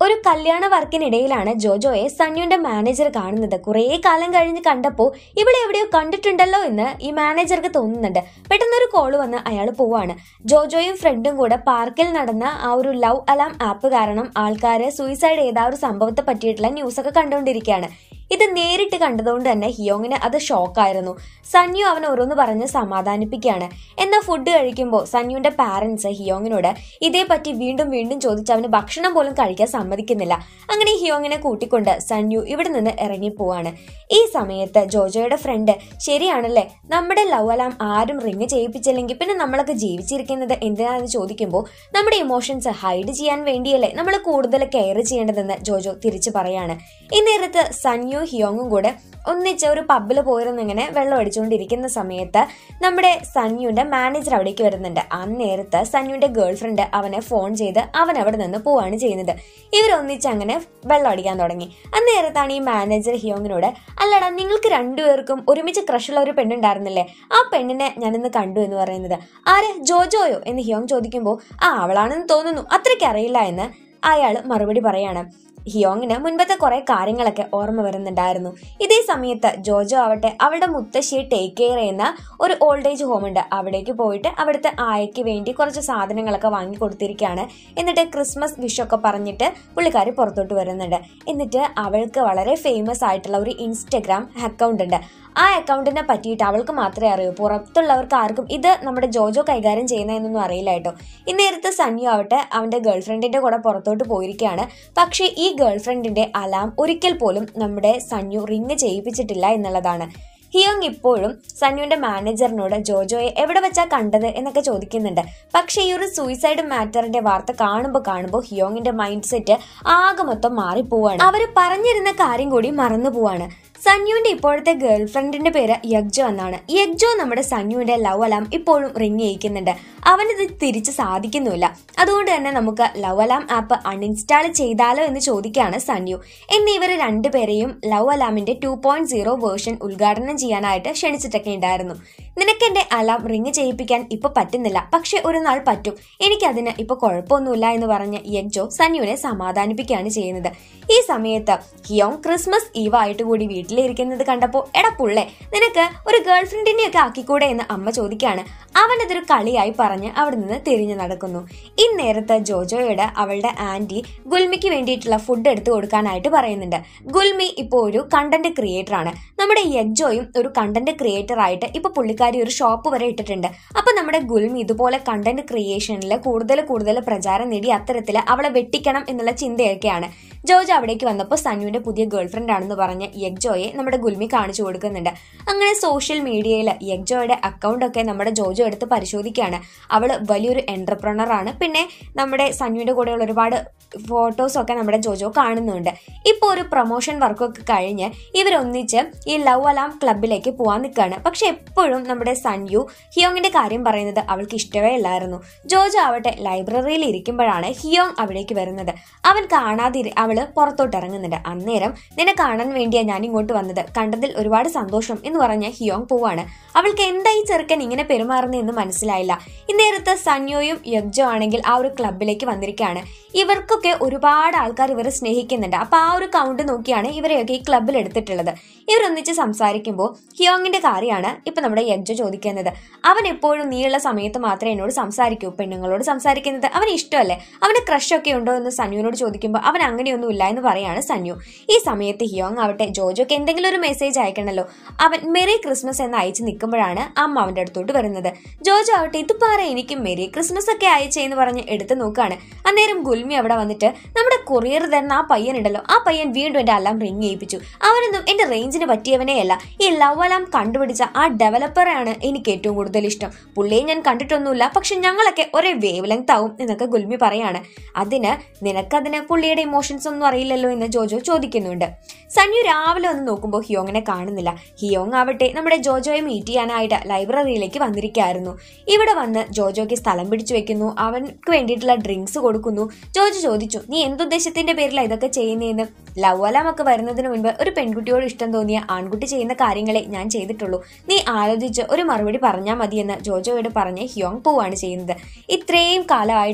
ഒരു കല്യാണ വർക്കിനിടയിലാണ് ജോജോയെ സന്യുന്റെ മാനേജർ കാണുന്നത് കുറേ കാലം കഴിഞ്ഞ് കണ്ടപ്പോൾ ഇവിടെ എവിടെയോ കണ്ടിട്ടുണ്ടല്ലോ എന്ന് ഈ മാനേജർക്ക് തോന്നുന്നുണ്ട് പെട്ടെന്ന് ഒരു കോള് വന്ന് അയാൾ പോവാണ് ജോജോയും ഫ്രണ്ടും കൂടെ പാർക്കിൽ നടന്ന ആ ഒരു ലവ് അലാം ആപ്പ് കാരണം ആൾക്കാര് സൂയിസൈഡ് ചെയ്ത ആ ഒരു സംഭവത്തെ പറ്റിയിട്ടുള്ള ന്യൂസൊക്കെ കണ്ടുകൊണ്ടിരിക്കുകയാണ് ഇത് നേരിട്ട് കണ്ടതുകൊണ്ട് തന്നെ ഹിയോങ്ങിന് അത് ഷോക്കായിരുന്നു സന്യു അവൻ ഓരോന്ന് പറഞ്ഞ് സമാധാനിപ്പിക്കുകയാണ് എന്നാൽ ഫുഡ് കഴിക്കുമ്പോൾ സന്യുവിന്റെ പാരന്റ്സ് ഹിയോങ്ങിനോട് ഇതേപ്പറ്റി വീണ്ടും വീണ്ടും ചോദിച്ച് അവന് ഭക്ഷണം പോലും കഴിക്കാൻ സമ്മതിക്കുന്നില്ല അങ്ങനെ ഹിയോങ്ങിനെ കൂട്ടിക്കൊണ്ട് സന്യു ഇവിടെ നിന്ന് ഇറങ്ങിപ്പോവാണ് ഈ സമയത്ത് ജോജോയുടെ ഫ്രണ്ട് ശരിയാണല്ലേ നമ്മുടെ ലവ് അലാം ആരും റിങ് ചെയ്യിപ്പിച്ചില്ലെങ്കിൽ പിന്നെ നമ്മളൊക്കെ ജീവിച്ചിരിക്കുന്നത് എന്തിനാണെന്ന് ചോദിക്കുമ്പോൾ നമ്മുടെ ഇമോഷൻസ് ഹൈഡ് ചെയ്യാൻ വേണ്ടിയല്ലേ നമ്മൾ കൂടുതൽ കെയർ ചെയ്യേണ്ടതെന്ന് ജോജോ തിരിച്ചു പറയാണ് ഈ നേരത്ത് സന്യു ഹിയോങ്ങും കൂടെ ഒന്നിച്ച് ഒരു പബ്ബിൽ പോയിരുന്ന് ഇങ്ങനെ വെള്ളം അടിച്ചുകൊണ്ടിരിക്കുന്ന സമയത്ത് നമ്മുടെ സന്യുന്റെ മാനേജർ അവിടേക്ക് വരുന്നുണ്ട് ആ നേരത്ത് സന്യുന്റെ ഗേൾ ഫ്രണ്ട് അവനെ ഫോൺ ചെയ്ത് അവൻ അവിടെ നിന്ന് പോവാണ് ചെയ്യുന്നത് ഇവരൊന്നിച്ച് അങ്ങനെ വെള്ളം അടിക്കാൻ തുടങ്ങി അന്നേരത്താണ് ഈ മാനേജർ ഹിയോങ്ങിനോട് അല്ലടാ നിങ്ങൾക്ക് രണ്ടുപേർക്കും ഒരുമിച്ച് ക്രഷുള്ള ഒരു പെണ്ണുണ്ടായിരുന്നില്ലേ ആ പെണ്ണിനെ ഞാനിന്ന് കണ്ടു എന്ന് പറയുന്നത് ആര് ജോജോയോ എന്ന് ഹിയോങ് ചോദിക്കുമ്പോൾ ആ അവളാണെന്ന് തോന്നുന്നു അത്രയ്ക്ക് അറിയില്ല എന്ന് അയാൾ മറുപടി പറയാണ് ഹിയോങ്ങിന് മുൻപത്തെ കുറെ കാര്യങ്ങളൊക്കെ ഓർമ്മ വരുന്നുണ്ടായിരുന്നു ഇതേ സമയത്ത് ജോജോ ആവട്ടെ അവളുടെ മുത്തശ്ശിയെ ടേക്ക് കെയർ ചെയ്യുന്ന ഒരു ഓൾഡ് ഏജ് ഹോം ഉണ്ട് അവിടേക്ക് പോയിട്ട് അവിടുത്തെ ആയയ്ക്ക് വേണ്ടി കുറച്ച് സാധനങ്ങളൊക്കെ വാങ്ങി കൊടുത്തിരിക്കുകയാണ് എന്നിട്ട് ക്രിസ്മസ് വിഷൊക്കെ പറഞ്ഞിട്ട് പുള്ളിക്കാരി പുറത്തോട്ട് വരുന്നുണ്ട് എന്നിട്ട് അവൾക്ക് വളരെ ഫേമസ് ആയിട്ടുള്ള ഒരു ഇൻസ്റ്റഗ്രാം അക്കൗണ്ട് ഉണ്ട് ആ അക്കൗണ്ടിനെ പറ്റിയിട്ട് അവൾക്ക് മാത്രമേ അറിയൂ പുറത്തുള്ളവർക്ക് ആർക്കും ഇത് നമ്മുടെ ജോജോ കൈകാര്യം ചെയ്യുന്നതെന്നൊന്നും അറിയില്ല കേട്ടോ ഇന്നേരത്ത് സന്യു ആവട്ടെ അവന്റെ ഗേൾഫ്രണ്ടിന്റെ കൂടെ പുറത്തോട്ട് പോയിരിക്കുകയാണ് പക്ഷേ ഈ ഗേൾഫ്രണ്ടിന്റെ അലാം ഒരിക്കൽ പോലും നമ്മുടെ സന്യു റിങ് ചെയ്യിപ്പിച്ചിട്ടില്ല എന്നുള്ളതാണ് ഹിയോങ് ഇപ്പോഴും സന്യുവിന്റെ മാനേജറിനോട് ജോജോയെ എവിടെ വെച്ചാ കണ്ടത് എന്നൊക്കെ ചോദിക്കുന്നുണ്ട് പക്ഷേ ഈ ഒരു സൂയിസൈഡ് മാറ്ററിന്റെ വാർത്ത കാണുമ്പോൾ കാണുമ്പോൾ ഹിയോങ്ങിന്റെ മൈൻഡ് സെറ്റ് ആകെ മൊത്തം മാറിപ്പോവാണ് അവര് പറഞ്ഞിരുന്ന കാര്യം കൂടി മറന്നു പോവാണ് സന്യുവിന്റെ ഇപ്പോഴത്തെ ഗേൾഫ്രണ്ടിന്റെ പേര് യഗ്ജോ എന്നാണ് യഗ്ജോ നമ്മുടെ സന്യുവിന്റെ ലവ് അലാം ഇപ്പോഴും റിങ് ചെയ്യിക്കുന്നുണ്ട് അവനിത് തിരിച്ച് സാധിക്കുന്നുമില്ല അതുകൊണ്ട് തന്നെ നമുക്ക് ലവ് അലാം ആപ്പ് അൺഇൻസ്റ്റാൾ ചെയ്താലോ എന്ന് ചോദിക്കുകയാണ് സന്യു എന്ന് ഇവർ രണ്ടുപേരെയും ലവ് അലാമിന്റെ ടു പോയിന്റ് സീറോ വേർഷൻ ഉദ്ഘാടനം ചെയ്യാനായിട്ട് ക്ഷണിച്ചിട്ടൊക്കെ ഉണ്ടായിരുന്നു നിനക്ക് എന്റെ അലാം റിങ് ചെയ്യിപ്പിക്കാൻ ഇപ്പൊ പറ്റുന്നില്ല പക്ഷെ ഒരു നാൾ പറ്റും എനിക്കതിന് ഇപ്പൊ കുഴപ്പമൊന്നുമില്ല എന്ന് പറഞ്ഞ് യഗ്ജോ സന്യുവിനെ സമാധാനിപ്പിക്കുകയാണ് ചെയ്യുന്നത് ഈ സമയത്ത് ഹിയോങ് ക്രിസ്മസ് ഈവ് ആയിട്ട് കൂടി വീട്ടിലിരിക്കുന്നത് കണ്ടപ്പോൾ എടാ പുള്ളേ നിനക്ക് ഒരു ഗേൾ ഫ്രണ്ടിനെ ഒക്കെ ആക്കിക്കൂടെ എന്ന് അമ്മ ചോദിക്കുകയാണ് അവനതൊരു കളിയായി പറഞ്ഞ് അവിടെ നിന്ന് തിരിഞ്ഞു നടക്കുന്നു ഇന്നേരത്ത് ജോജോയോട് അവളുടെ ആന്റി ഗുൽമിക്ക് വേണ്ടിയിട്ടുള്ള ഫുഡ് എടുത്തു കൊടുക്കാനായിട്ട് പറയുന്നുണ്ട് ഗുൽമി ഇപ്പോൾ ഒരു കണ്ടന്റ് ക്രിയേറ്റർ ആണ് നമ്മുടെ യജ്ജോയും ഒരു കണ്ടന്റ് ക്രിയേറ്റർ ആയിട്ട് ഇപ്പൊ പുള്ളിക്കാരി ഒരു ഷോപ്പ് വരെ ഇട്ടിട്ടുണ്ട് അപ്പൊ നമ്മുടെ ഗുൽമി ഇതുപോലെ കണ്ടന്റ് ക്രിയേഷനിൽ കൂടുതൽ കൂടുതൽ പ്രചാരം നേടി അത്തരത്തിൽ അവളെ വെട്ടിക്കണം എന്നുള്ള ചിന്തയൊക്കെയാണ് ജോജോ അവിടേക്ക് വന്നപ്പോൾ സനുവിന്റെ പുതിയ ഗേൾഫ്രണ്ട് ആണെന്ന് പറഞ്ഞ് യഗ്ജോയെ നമ്മുടെ ഗുൽമി കാണിച്ചു കൊടുക്കുന്നുണ്ട് അങ്ങനെ സോഷ്യൽ മീഡിയയിൽ യഗ്ജോയുടെ അക്കൗണ്ട് ഒക്കെ നമ്മുടെ ജോജോ എടുത്ത് പരിശോധിക്കുകയാണ് അവള് വലിയൊരു എന്റർപ്രണർ ആണ് പിന്നെ നമ്മുടെ സനുവിന്റെ കൂടെയുള്ള ഒരുപാട് ഫോട്ടോസ് ഒക്കെ നമ്മുടെ ജോജോ കാണുന്നുണ്ട് ഇപ്പോൾ ഒരു പ്രൊമോഷൻ വർക്കൊക്കെ കഴിഞ്ഞ് ഇവരൊന്നിച്ച് ഈ ലവ് അലാം ക്ലബിലേക്ക് പോവാൻ നിൽക്കുകയാണ് പക്ഷെ എപ്പോഴും നമ്മുടെ സൺയു ഹിയോങ്ങിന്റെ കാര്യം പറയുന്നത് അവൾക്ക് ഇഷ്ടമേ അല്ലായിരുന്നു ജോജോ ആവട്ടെ ലൈബ്രറിയിൽ ഇരിക്കുമ്പോഴാണ് ഹിയോങ് അവിടേക്ക് വരുന്നത് അവൻ കാണാതെ അവള് പുറത്തോട്ട് ഇറങ്ങുന്നുണ്ട് അന്നേരം നിന്നെ കാണാൻ വേണ്ടിയാ ഞാൻ ഇങ്ങോട്ട് വന്നത് കണ്ടതിൽ ഒരുപാട് സന്തോഷം എന്ന് പറഞ്ഞ് ഹിയോങ് പോവാണ് അവൾക്ക് എന്താ ഈ ചെറുക്കൻ ഇങ്ങനെ പെരുമാറുന്നതെന്ന് മനസ്സിലായില്ല ഇന്നേരത്ത് സന്യോയും യഗ്ജോ ആണെങ്കിൽ ആ ഒരു ക്ലബിലേക്ക് വന്നിരിക്കുകയാണ് ഇവർക്കൊക്കെ ഒരുപാട് ആൾക്കാർ ഇവരെ സ്നേഹിക്കുന്നുണ്ട് അപ്പൊ ആ ഒരു കൗണ്ട് നോക്കിയാണ് ഇവരെയൊക്കെ ഈ ക്ലബിൽ എടുത്തിട്ടുള്ളത് ഇവരൊന്നിച്ച് സംസാരിക്കുമ്പോൾ ഹിയോങ്ങിന്റെ കാര്യമാണ് ഇപ്പൊ നമ്മുടെ യഗ്ജോ ചോദിക്കുന്നത് അവൻ എപ്പോഴും നീയുള്ള സമയത്ത് മാത്രമേ എന്നോട് സംസാരിക്കൂ പെണ്ണുങ്ങളോട് സംസാരിക്കുന്നത് അവന് ഇഷ്ടമല്ലേ അവന് ക്രഷ് ഒക്കെ ഉണ്ടോ എന്ന് സന്യുവിനോട് ചോദിക്കുമ്പോൾ അവൻ അങ്ങനെയൊന്നും ഇല്ല എന്ന് പറയാണ് സന്യു ഈ സമയത്ത് ഹിയോങ് ആവട്ടെ ജോജോക്ക് എന്തെങ്കിലും ഒരു മെസ്സേജ് അയക്കണല്ലോ അവൻ മെറി ക്രിസ്മസ് എന്ന് അയച്ച് നിൽക്കുമ്പോഴാണ് അമ്മ അവന്റെ അടുത്തോട്ട് വരുന്നത് ജോജോ ആവട്ടെ ഇത് പറ എനിക്ക് മെറി ക്രിസ്മസ് ഒക്കെ അയച്ചേ എന്ന് പറഞ്ഞ് എടുത്ത് നോക്കാണ് അന്നേരം ഗുൽമി അവിടെ വന്നിട്ട് നമ്മുടെ കൊറിയർ തരുന്ന ആ പയ്യൻ ഉണ്ടല്ലോ ആ പയ്യൻ വീണ്ടും എന്റെ അലാം റിങ് ചെയ്യിപ്പിച്ചു അവനൊന്നും എന്റെ റേഞ്ചിന് പറ്റിയവനേ അല്ല ഈ ലവ് അലാം കണ്ടുപിടിച്ച ആ ഡെവലപ്പറാണ് എനിക്ക് ഏറ്റവും കൂടുതൽ ഇഷ്ടം പുള്ളിയെ ഞാൻ കണ്ടിട്ടൊന്നുമില്ല പക്ഷെ ഞങ്ങളൊക്കെ ഒരേ വേവ് ലെങ്ത് ആവും എന്നൊക്കെ ഗുൽമി പറയാണ് അതിന് നിനക്കതിന് പുള്ളിയുടെ ഇമോഷൻസ് ഒന്നും അറിയില്ലല്ലോ എന്ന് ജോജോ ചോദിക്കുന്നുണ്ട് സന്യു രാവിലെ വന്ന് നോക്കുമ്പോൾ ഹിയോങ്ങിനെ കാണുന്നില്ല ഹിയോങ് ആവട്ടെ നമ്മുടെ ജോജോയെ മീറ്റ് ചെയ്യാനായിട്ട് ലൈബ്രറിയിലേക്ക് വന്നിരിക്കുകയായിരുന്നു ഇവിടെ വന്ന് ജോജോയ്ക്ക് സ്ഥലം പിടിച്ചു വെക്കുന്നു അവൻക്ക് വേണ്ടിയിട്ടുള്ള ഡ്രിങ്ക്സ് കൊടുക്കുന്നു ജോജോ ചോദിച്ചു നീ എന്തുദ്ദേശത്തിന്റെ പേരിലാണ് ഇതൊക്കെ ചെയ്യുന്നതെന്ന് ലവ് അലാമൊക്കെ വരുന്നതിന് മുൻപ് ഒരു പെൺകുട്ടിയോട് ഇഷ്ടം തോന്നിയ ആൺകുട്ടി ചെയ്യുന്ന കാര്യങ്ങളെ ഞാൻ ചെയ്തിട്ടുള്ളൂ നീ ആലോചിച്ച് ഒരു മറുപടി പറഞ്ഞാൽ മതിയെന്ന് ജോജോയോട് പറഞ്ഞ് ഹിയോങ് പോവാണ് ചെയ്യുന്നത് ഇത്രയും കാലമായിട്ടും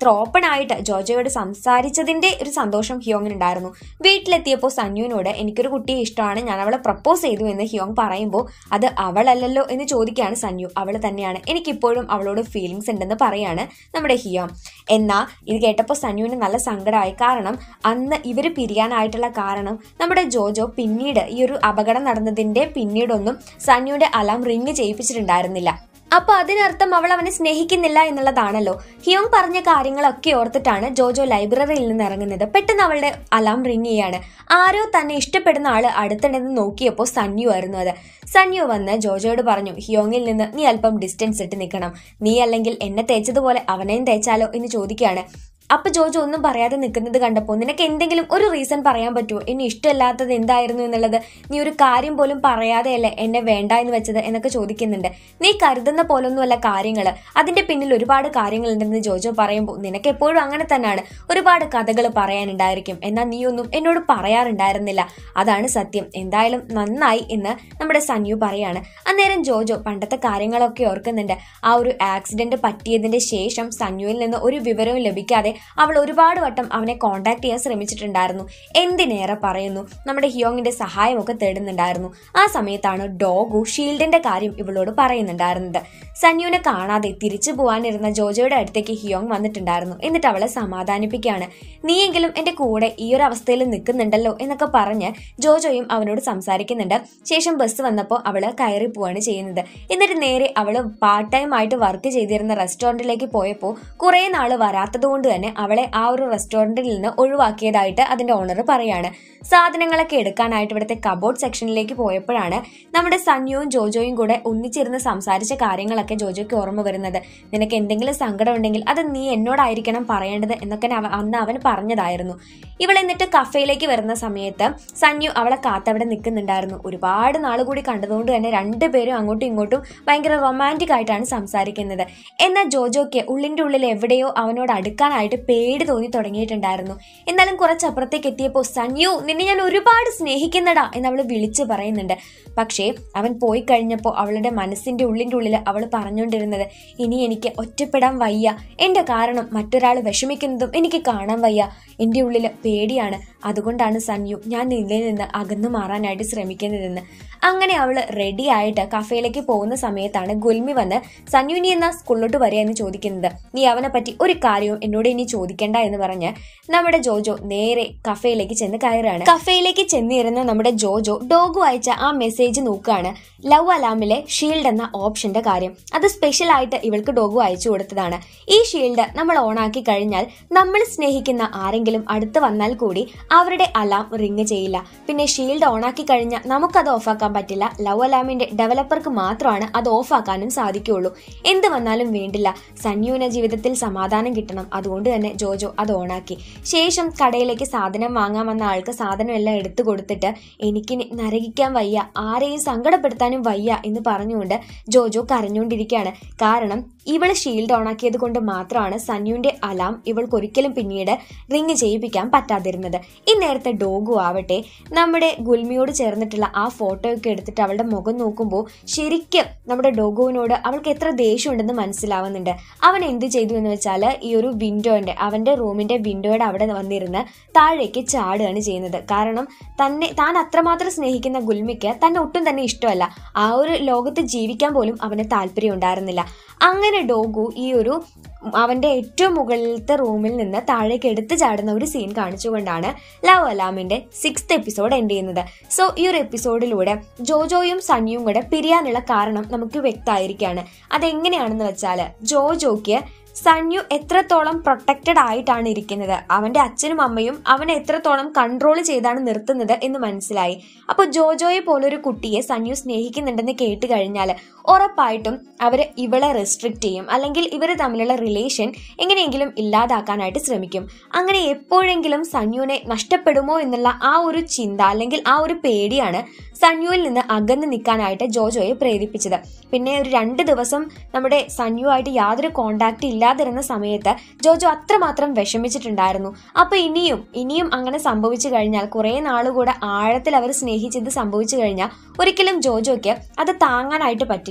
അത്ര ഓപ്പൺ ആയിട്ട് ജോജോയോട് സംസാരിച്ചതിന്റെ ഒരു സന്തോഷം ഹിയോങ്ങിനുണ്ടായിരുന്നു വീട്ടിലെത്തിയപ്പോൾ സന്യുവിനോട് എനിക്കൊരു കുട്ടിയെ ഇഷ്ടമാണ് ഞാൻ അവളെ പ്രപ്പോസ് ചെയ്തു എന്ന് ഹിയോങ് പറയുമ്പോൾ അത് അവളല്ലല്ലോ എന്ന് ചോദിക്കുകയാണ് സന്യു അവൾ തന്നെയാണ് എനിക്കിപ്പോഴും അവളോട് ഫീലിങ്സ് ഉണ്ടെന്ന് പറയാണ് നമ്മുടെ ഹിയോങ് എന്നാ ഇത് കേട്ടപ്പോൾ സന്യുവിന് നല്ല സങ്കടമായി കാരണം അന്ന് ഇവർ പിരിയാനായിട്ടുള്ള കാരണം നമ്മുടെ ജോജോ പിന്നീട് ഈ ഒരു അപകടം നടന്നതിന്റെ പിന്നീടൊന്നും സന്യുവിന്റെ അലാം റിങ് ചെയ്യിപ്പിച്ചിട്ടുണ്ടായിരുന്നില്ല അപ്പൊ അതിനർത്ഥം അവൾ അവനെ സ്നേഹിക്കുന്നില്ല എന്നുള്ളതാണല്ലോ ഹിയോങ് പറഞ്ഞ കാര്യങ്ങളൊക്കെ ഓർത്തിട്ടാണ് ജോജോ ലൈബ്രറിയിൽ നിന്ന് ഇറങ്ങുന്നത് പെട്ടെന്ന് അവളുടെ അലാം റിങ് ചെയ്യാണ് ആരോ തന്നെ ഇഷ്ടപ്പെടുന്ന ആള് അടുത്തുണ്ടെന്ന് നോക്കിയപ്പോൾ സന്യു ആയിരുന്നു അത് സന്യു വന്ന് ജോജോയോട് പറഞ്ഞു ഹിയോങ്ങിൽ നിന്ന് നീ അല്പം ഡിസ്റ്റൻസ് ഇട്ട് നിൽക്കണം നീ അല്ലെങ്കിൽ എന്നെ തേച്ചതുപോലെ അവനെയും തേച്ചാലോ എന്ന് ചോദിക്കുകയാണ് അപ്പൊ ജോജോ ഒന്നും പറയാതെ നിൽക്കുന്നത് കണ്ടപ്പോൾ നിനക്ക് എന്തെങ്കിലും ഒരു റീസൺ പറയാൻ പറ്റുമോ എന്നെ ഇഷ്ടമല്ലാത്തത് എന്തായിരുന്നു എന്നുള്ളത് നീ ഒരു കാര്യം പോലും പറയാതെയല്ലേ എന്നെ വേണ്ട എന്ന് വെച്ചത് എന്നൊക്കെ ചോദിക്കുന്നുണ്ട് നീ കരുതുന്ന പോലൊന്നുമല്ല കാര്യങ്ങൾ അതിന്റെ പിന്നിൽ ഒരുപാട് കാര്യങ്ങളുണ്ടെന്ന് ജോജോ പറയുമ്പോൾ നിനക്ക് എപ്പോഴും അങ്ങനെ തന്നെയാണ് ഒരുപാട് കഥകൾ പറയാനുണ്ടായിരിക്കും എന്നാൽ നീയൊന്നും എന്നോട് പറയാറുണ്ടായിരുന്നില്ല അതാണ് സത്യം എന്തായാലും നന്നായി എന്ന് നമ്മുടെ സന്യു പറയാണ് അന്നേരം ജോജോ പണ്ടത്തെ കാര്യങ്ങളൊക്കെ ഓർക്കുന്നുണ്ട് ആ ഒരു ആക്സിഡന്റ് പറ്റിയതിന്റെ ശേഷം സന്യുവിൽ നിന്ന് ഒരു വിവരവും ലഭിക്കാതെ അവൾ ഒരുപാട് വട്ടം അവനെ കോണ്ടാക്ട് ചെയ്യാൻ ശ്രമിച്ചിട്ടുണ്ടായിരുന്നു എന്തിനേറെ പറയുന്നു നമ്മുടെ ഹിയോങ്ങിന്റെ സഹായമൊക്കെ തേടുന്നുണ്ടായിരുന്നു ആ സമയത്താണ് ഡോഗു ഷീൽഡിന്റെ കാര്യം ഇവളോട് പറയുന്നുണ്ടായിരുന്നത് സന്യുവിനെ കാണാതെ തിരിച്ചു പോവാനിരുന്ന ജോജോയുടെ അടുത്തേക്ക് ഹിയോങ് വന്നിട്ടുണ്ടായിരുന്നു എന്നിട്ട് അവളെ സമാധാനിപ്പിക്കുകയാണ് നീയെങ്കിലും എന്റെ കൂടെ ഈ ഒരു അവസ്ഥയിൽ നിൽക്കുന്നുണ്ടല്ലോ എന്നൊക്കെ പറഞ്ഞ് ജോജോയും അവനോട് സംസാരിക്കുന്നുണ്ട് ശേഷം ബസ് വന്നപ്പോൾ അവള് കയറി പോവാണ് ചെയ്യുന്നത് എന്നിട്ട് നേരെ അവള് പാർട്ട് ടൈം ആയിട്ട് വർക്ക് ചെയ്തിരുന്ന റെസ്റ്റോറന്റിലേക്ക് പോയപ്പോൾ കുറെ നാള് വരാത്തത് കൊണ്ട് തന്നെ അവളെ ആ ഒരു റെസ്റ്റോറന്റിൽ നിന്ന് ഒഴിവാക്കിയതായിട്ട് അതിന്റെ ഓണർ പറയാണ് സാധനങ്ങളൊക്കെ എടുക്കാനായിട്ട് ഇവിടുത്തെ കബോർഡ് സെക്ഷനിലേക്ക് പോയപ്പോഴാണ് നമ്മുടെ സന്യുവും ജോജോയും കൂടെ ഒന്നിച്ചിരുന്ന് സംസാരിച്ച കാര്യങ്ങളൊക്കെ ജോജോയ്ക്ക് ഓർമ്മ വരുന്നത് നിനക്ക് എന്തെങ്കിലും സങ്കടം ഉണ്ടെങ്കിൽ അത് നീ എന്നോടായിരിക്കണം പറയേണ്ടത് എന്നൊക്കെ അവ- അന്ന് അവൻ പറഞ്ഞതായിരുന്നു ഇവൾ എന്നിട്ട് കഫേയിലേക്ക് വരുന്ന സമയത്ത് സന്യു അവളെ കാത്തവിടെ നിൽക്കുന്നുണ്ടായിരുന്നു ഒരുപാട് നാൾ കൂടി കണ്ടതുകൊണ്ട് തന്നെ രണ്ടുപേരും അങ്ങോട്ടും ഇങ്ങോട്ടും ഭയങ്കര റൊമാൻറ്റിക് ആയിട്ടാണ് സംസാരിക്കുന്നത് എന്നാൽ ജോജോയ്ക്ക് ഉള്ളിന്റെ ഉള്ളിൽ എവിടെയോ അവനോട് അടുക്കാനായിട്ട് പേടി തോന്നി തുടങ്ങിയിട്ടുണ്ടായിരുന്നു എന്നാലും കുറച്ചപ്പുറത്തേക്ക് എത്തിയപ്പോൾ സന്യു നിന്നെ ഞാൻ ഒരുപാട് സ്നേഹിക്കുന്നടാ എന്ന് അവൾ വിളിച്ചു പറയുന്നുണ്ട് പക്ഷേ അവൻ പോയി കഴിഞ്ഞപ്പോൾ അവളുടെ മനസ്സിന്റെ ഉള്ളിന്റെ ഉള്ളിൽ അവൾ പറഞ്ഞുകൊണ്ടിരുന്നത് ഇനി എനിക്ക് ഒറ്റപ്പെടാൻ വയ്യ എന്റെ കാരണം മറ്റൊരാൾ വിഷമിക്കുന്നതും എനിക്ക് കാണാൻ വയ്യ എൻ്റെ ഉള്ളിൽ പേടിയാണ് അതുകൊണ്ടാണ് സന്യു ഞാൻ നിന്നിൽ നിന്ന് അകന്നു മാറാനായിട്ട് ശ്രമിക്കുന്നതെന്ന് അങ്ങനെ അവൾ റെഡി ആയിട്ട് കഫേയിലേക്ക് പോകുന്ന സമയത്താണ് ഗുൽമി വന്ന് സന്യു ഇനി എന്നാ സ്കൂളിലോട്ട് വരിക എന്ന് ചോദിക്കുന്നത് നീ അവനെ പറ്റി ഒരു കാര്യവും എന്നോട് ഇനി ചോദിക്കണ്ട എന്ന് പറഞ്ഞ് നമ്മുടെ ജോജോ നേരെ കഫേയിലേക്ക് ചെന്ന് കയറുകയാണ് കഫേയിലേക്ക് ചെന്നിരുന്ന നമ്മുടെ ജോജോ ഡോഗു അയച്ച ആ മെസ്സേജ് നോക്കുകയാണ് ലവ് അലാമിലെ ഷീൽഡ് എന്ന ഓപ്ഷന്റെ കാര്യം അത് സ്പെഷ്യൽ ആയിട്ട് ഇവൾക്ക് ഡോഗു അയച്ചു കൊടുത്തതാണ് ഈ ഷീൽഡ് നമ്മൾ ഓണാക്കി കഴിഞ്ഞാൽ നമ്മൾ സ്നേഹിക്കുന്ന ആരെങ്കിലും അടുത്ത് വന്നാൽ കൂടി അവരുടെ അലാം റിങ് ചെയ്യില്ല പിന്നെ ഷീൽഡ് ഓണാക്കി കഴിഞ്ഞാൽ നമുക്കത് ഓഫാക്കാൻ പറ്റില്ല ലവ് അലാമിന്റെ ഡെവലപ്പർക്ക് മാത്രമാണ് അത് ഓഫാക്കാനും സാധിക്കുകയുള്ളൂ എന്ത് വന്നാലും വേണ്ടില്ല സന്യുവിന് ജീവിതത്തിൽ സമാധാനം കിട്ടണം അതുകൊണ്ട് തന്നെ ജോജോ അത് ഓണാക്കി ശേഷം കടയിലേക്ക് സാധനം വാങ്ങാൻ വന്ന ആൾക്ക് സാധനം എല്ലാം എടുത്തു കൊടുത്തിട്ട് എനിക്കിനി നരകിക്കാൻ വയ്യ ആരെയും സങ്കടപ്പെടുത്താനും വയ്യ എന്ന് പറഞ്ഞുകൊണ്ട് ജോജോ കരഞ്ഞുകൊണ്ടിരിക്കുകയാണ് കാരണം ഇവള് ഷീൽഡ് ഓണാക്കിയത് കൊണ്ട് മാത്രമാണ് സന്യുവിന്റെ അലാം ഇവൾക്ക് ഒരിക്കലും പിന്നീട് റിങ് ചെയ്യിപ്പിക്കാൻ പറ്റാതിരുന്നത് ഇന്നേരത്തെ ഡോഗു ആവട്ടെ നമ്മുടെ ഗുൽമിയോട് ചേർന്നിട്ടുള്ള ആ ഫോട്ടോയൊക്കെ എടുത്തിട്ട് അവളുടെ മുഖം നോക്കുമ്പോൾ ശരിക്കും നമ്മുടെ ഡോഗുവിനോട് അവൾക്ക് എത്ര ദേഷ്യമുണ്ടെന്ന് മനസ്സിലാവുന്നുണ്ട് അവൻ എന്ത് ചെയ്തു എന്ന് വെച്ചാൽ ഈ ഒരു വിൻഡോന്റെ അവന്റെ റൂമിന്റെ വിൻഡോയുടെ അവിടെ വന്നിരുന്ന് താഴേക്ക് ചാടുകയാണ് ചെയ്യുന്നത് കാരണം തന്നെ താൻ അത്രമാത്രം സ്നേഹിക്കുന്ന ഗുൽമിക്ക് തന്നെ ഒട്ടും തന്നെ ഇഷ്ടമല്ല ആ ഒരു ലോകത്ത് ജീവിക്കാൻ പോലും അവന് താല്പര്യം ഉണ്ടായിരുന്നില്ല അങ്ങനെ ഡോഗു ഈ ഒരു അവന്റെ ഏറ്റവും മുകളിലത്തെ റൂമിൽ നിന്ന് താഴേക്ക് എടുത്തു ചാടുന്ന ഒരു സീൻ കാണിച്ചുകൊണ്ടാണ് ലവ് അലാമിന്റെ സിക്സ്ത് എപ്പിസോഡ് എൻഡ് ചെയ്യുന്നത് സോ ഈ ഒരു എപ്പിസോഡിലൂടെ ജോജോയും സണ്ണിയും കൂടെ പിരിയാനുള്ള കാരണം നമുക്ക് വ്യക്തമായിരിക്കുകയാണ് അതെങ്ങനെയാണെന്ന് വെച്ചാൽ ജോജോയ്ക്ക് സന്യു എത്രത്തോളം പ്രൊട്ടക്റ്റഡ് ആയിട്ടാണ് ഇരിക്കുന്നത് അവന്റെ അച്ഛനും അമ്മയും അവനെ എത്രത്തോളം കൺട്രോൾ ചെയ്താണ് നിർത്തുന്നത് എന്ന് മനസ്സിലായി അപ്പോൾ ജോജോയെ പോലൊരു കുട്ടിയെ സന്യു സ്നേഹിക്കുന്നുണ്ടെന്ന് കേട്ട് കഴിഞ്ഞാൽ ഉറപ്പായിട്ടും അവർ ഇവളെ റെസ്ട്രിക്റ്റ് ചെയ്യും അല്ലെങ്കിൽ ഇവർ തമ്മിലുള്ള റിലേഷൻ എങ്ങനെയെങ്കിലും ഇല്ലാതാക്കാനായിട്ട് ശ്രമിക്കും അങ്ങനെ എപ്പോഴെങ്കിലും സന്യുവിനെ നഷ്ടപ്പെടുമോ എന്നുള്ള ആ ഒരു ചിന്ത അല്ലെങ്കിൽ ആ ഒരു പേടിയാണ് സന്യുവിൽ നിന്ന് അകന്ന് നിൽക്കാനായിട്ട് ജോജോയെ പ്രേരിപ്പിച്ചത് പിന്നെ ഒരു രണ്ട് ദിവസം നമ്മുടെ സന്യുവായിട്ട് യാതൊരു കോണ്ടാക്ട് ഇല്ലാതിരുന്ന സമയത്ത് ജോജോ അത്രമാത്രം വിഷമിച്ചിട്ടുണ്ടായിരുന്നു അപ്പൊ ഇനിയും ഇനിയും അങ്ങനെ സംഭവിച്ചു കഴിഞ്ഞാൽ കുറെ നാളുകൂടെ ആഴത്തിൽ അവർ സ്നേഹിച്ചത് സംഭവിച്ചു കഴിഞ്ഞാൽ ഒരിക്കലും ജോജോയ്ക്ക് അത് താങ്ങാനായിട്ട് പറ്റില്ല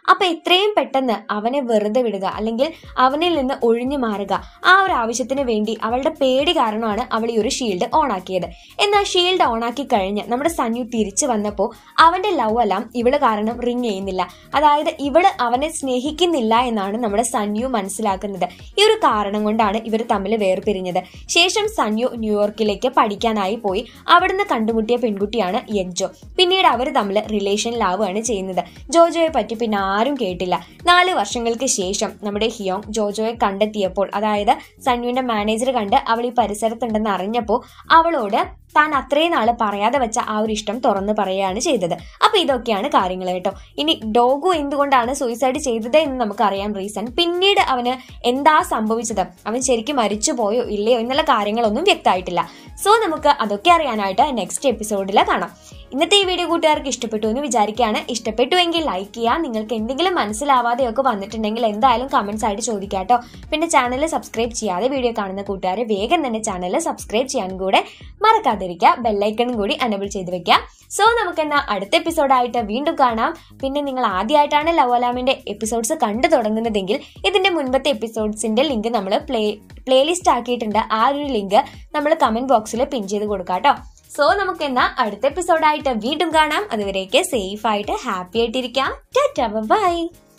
അപ്പൊ എത്രയും പെട്ടെന്ന് അവനെ വെറുതെ വിടുക അല്ലെങ്കിൽ അവനിൽ നിന്ന് ഒഴിഞ്ഞു മാറുക ആ ഒരു ആവശ്യത്തിന് വേണ്ടി അവളുടെ പേടി കാരണമാണ് അവൾ ഈ ഒരു ഷീൽഡ് ഓൺ ആക്കിയത് എന്നാൽ ഷീൽഡ് ഓൺ ആക്കി കഴിഞ്ഞ് നമ്മുടെ സന്യു തിരിച്ചു വന്നപ്പോൾ അവന്റെ ലവ് എല്ലാം ഇവള് കാരണം റിങ് ചെയ്യുന്നില്ല അതായത് ഇവള് അവനെ സ്നേഹിക്കുന്നില്ല എന്നാണ് നമ്മുടെ സന്യു മനസ്സിലാക്കുന്നത് ഈ ഒരു കാരണം കൊണ്ടാണ് ഇവർ തമ്മിൽ വേർപിരിഞ്ഞത് ശേഷം സന്യു ന്യൂയോർക്കിലേക്ക് പഠിക്കാനായി പോയി അവിടുന്ന് കണ്ടുമുട്ടിയ പെൺകുട്ടിയാണ് യഗ്ജോ പിന്നീട് അവർ തമ്മിൽ റിലേഷനിലാവുകയാണ് ചെയ്യുന്നത് ജോജോയെ പറ്റി പിന്നെ ആരും കേട്ടില്ല നാല് വർഷങ്ങൾക്ക് ശേഷം നമ്മുടെ ഹിയോങ് ജോജോയെ കണ്ടെത്തിയപ്പോൾ അതായത് സന്യുവിന്റെ മാനേജർ കണ്ട് അവൾ ഈ പരിസരത്തുണ്ടെന്ന് അറിഞ്ഞപ്പോൾ അവളോട് താൻ അത്രയും നാള് പറയാതെ വെച്ച ആ ഒരു ഇഷ്ടം തുറന്നു പറയുകയാണ് ചെയ്തത് അപ്പൊ ഇതൊക്കെയാണ് കാര്യങ്ങൾ കേട്ടോ ഇനി ഡോഗു എന്തുകൊണ്ടാണ് സൂയിസൈഡ് ചെയ്തത് എന്ന് നമുക്ക് അറിയാം റീസൺ പിന്നീട് അവന് എന്താ സംഭവിച്ചത് അവൻ ശരിക്കും മരിച്ചു പോയോ ഇല്ലയോ എന്നുള്ള കാര്യങ്ങളൊന്നും വ്യക്തമായിട്ടില്ല സോ നമുക്ക് അതൊക്കെ അറിയാനായിട്ട് നെക്സ്റ്റ് എപ്പിസോഡിൽ കാണാം ഇന്നത്തെ ഈ വീഡിയോ കൂട്ടുകാർക്ക് ഇഷ്ടപ്പെട്ടു എന്ന് വിചാരിക്കുകയാണ് ഇഷ്ടപ്പെട്ടുവെങ്കിൽ ലൈക്ക് ചെയ്യുക നിങ്ങൾക്ക് എന്തെങ്കിലും മനസ്സിലാവാതെയൊക്കെ വന്നിട്ടുണ്ടെങ്കിൽ എന്തായാലും കമന്റ്സ് ആയിട്ട് ചോദിക്കാം കേട്ടോ പിന്നെ ചാനൽ സബ്സ്ക്രൈബ് ചെയ്യാതെ വീഡിയോ കാണുന്ന കൂട്ടുകാരെ വേഗം തന്നെ ചാനൽ സബ്സ്ക്രൈബ് ചെയ്യാൻ കൂടെ മറക്കാതിരിക്കുക ബെല്ലൈക്കണും കൂടി അനബിൾ ചെയ്ത് വെക്കുക സോ നമുക്ക് എന്നാ അടുത്ത എപ്പിസോഡായിട്ട് വീണ്ടും കാണാം പിന്നെ നിങ്ങൾ ആദ്യമായിട്ടാണ് ലവ് അലാമിന്റെ എപ്പിസോഡ്സ് കണ്ടു തുടങ്ങുന്നതെങ്കിൽ ഇതിന്റെ മുൻപത്തെ എപ്പിസോഡ്സിന്റെ ലിങ്ക് നമ്മൾ പ്ലേ പ്ലേലിസ്റ്റ് ആക്കിയിട്ടുണ്ട് ആ ഒരു ലിങ്ക് നമ്മൾ കമന്റ് ബോക്സിൽ പിൻ ചെയ്ത് കൊടുക്കാം കേട്ടോ സോ നമുക്ക് എന്നാ അടുത്ത എപ്പിസോഡായിട്ട് വീണ്ടും കാണാം അതുവരേക്ക് സേഫ് ആയിട്ട് ഹാപ്പി ആയിട്ടിരിക്കാം ബൈ